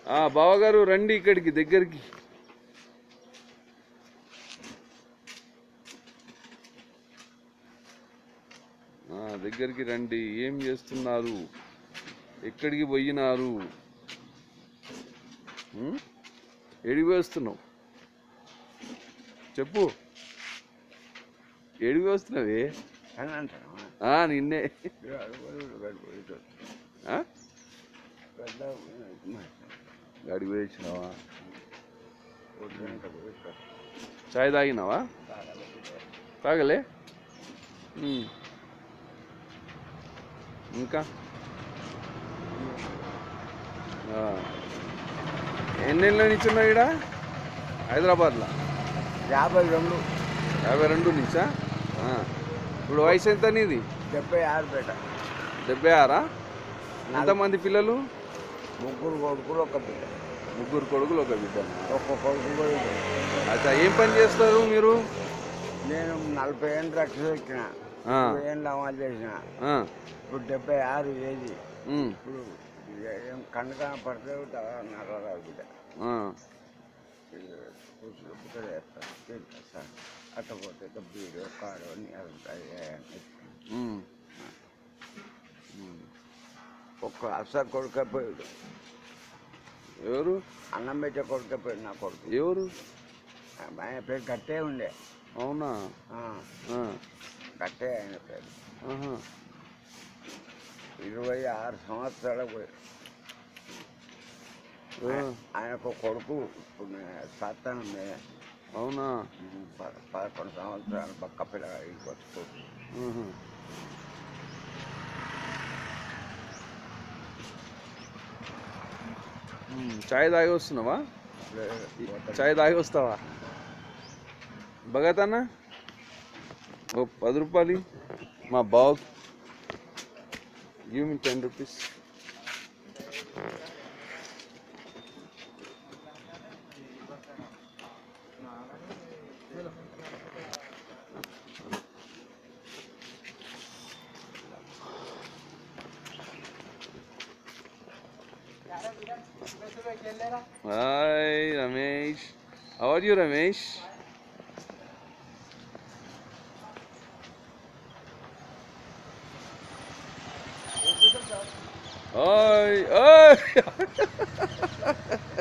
ఆ బావగారు రండి ఇక్కడికి దగ్గరికి ఆ, దగ్గరికి రండి ఏం చేస్తున్నారు ఎక్కడికి పోయినారు ఉం? ఎడికి వేస్తున్నావు చెప్పు ఎడికి వేస్తున్నావే అని అంటాను ఆ, నిన్నే ఆ? గాడికి పోయించినావా చాయ్ తాగినావా తాగలే ఉమ్. ఇంకా ఆ. ఎన్నేళ్ళ నుంచి ఉన్నావు ఇక్కడ హైదరాబాద్లో యాభై రెండు యాభై రెండు నుంచా ఆ. ఇప్పుడు వయసు ఎంత నీది డెబ్బై ఆరు పేట డెబ్బై ఆరా ఎంతమంది పిల్లలు ముగ్గురు కొడుకులు ఒక బిడ్డ ముగ్గురు కొడుకులు ఒక బిడ్డ ఒక్క కొడుకు కూడా ఇద్దరు. అచ్చా ఏం పని చేస్తారు మీరు నేను నలభై ఏళ్ళు రక్షణ ఎక్కిన ఆ, ఇరవై ఏళ్ళు అమలు చేసిన ఆ, ఇప్పుడు డెబ్బై ఆరు ఏది ఉమ్, ఇప్పుడు ఏం కనుక పడితే నల్లరావు బిడ్డ ఆ. కూర్చుని బుట్టలు వేస్తాను తింటా సార్ అట్టపోతే బీడు కాడు అన్నీ ఉంటాయి ఉమ్, ఒక్క అసలు కొడుకపోయాడు ఎవరు అన్నం పెట్టే కొడుకపోయాడు నా కొడుకు ఎవరు ఆయన పేరు గట్టే ఉండే అవునా ఆ, ఆ, గట్టే ఆయన పేరు ఆహా. ఇరవై ఆరు సంవత్సరాలు పోయాడు ఆ, ఆయనకు కొడుకు ఇప్పుడు నేను సత్తాను మే- అవునా ప- పదకొండు సంవత్సరాలు పక్క పిల్లగా ఇంటికి వచ్చి ఆహా. ఉమ్, చాయ్ తాగి వస్తున్నావా చాయ్ తాగి వస్తావా భగత్ అన్న ఓ పది రూపాయలు ఇయ్యి. మా బావ్ give me ten rupees hi Ramesh how are you Ramesh hi hi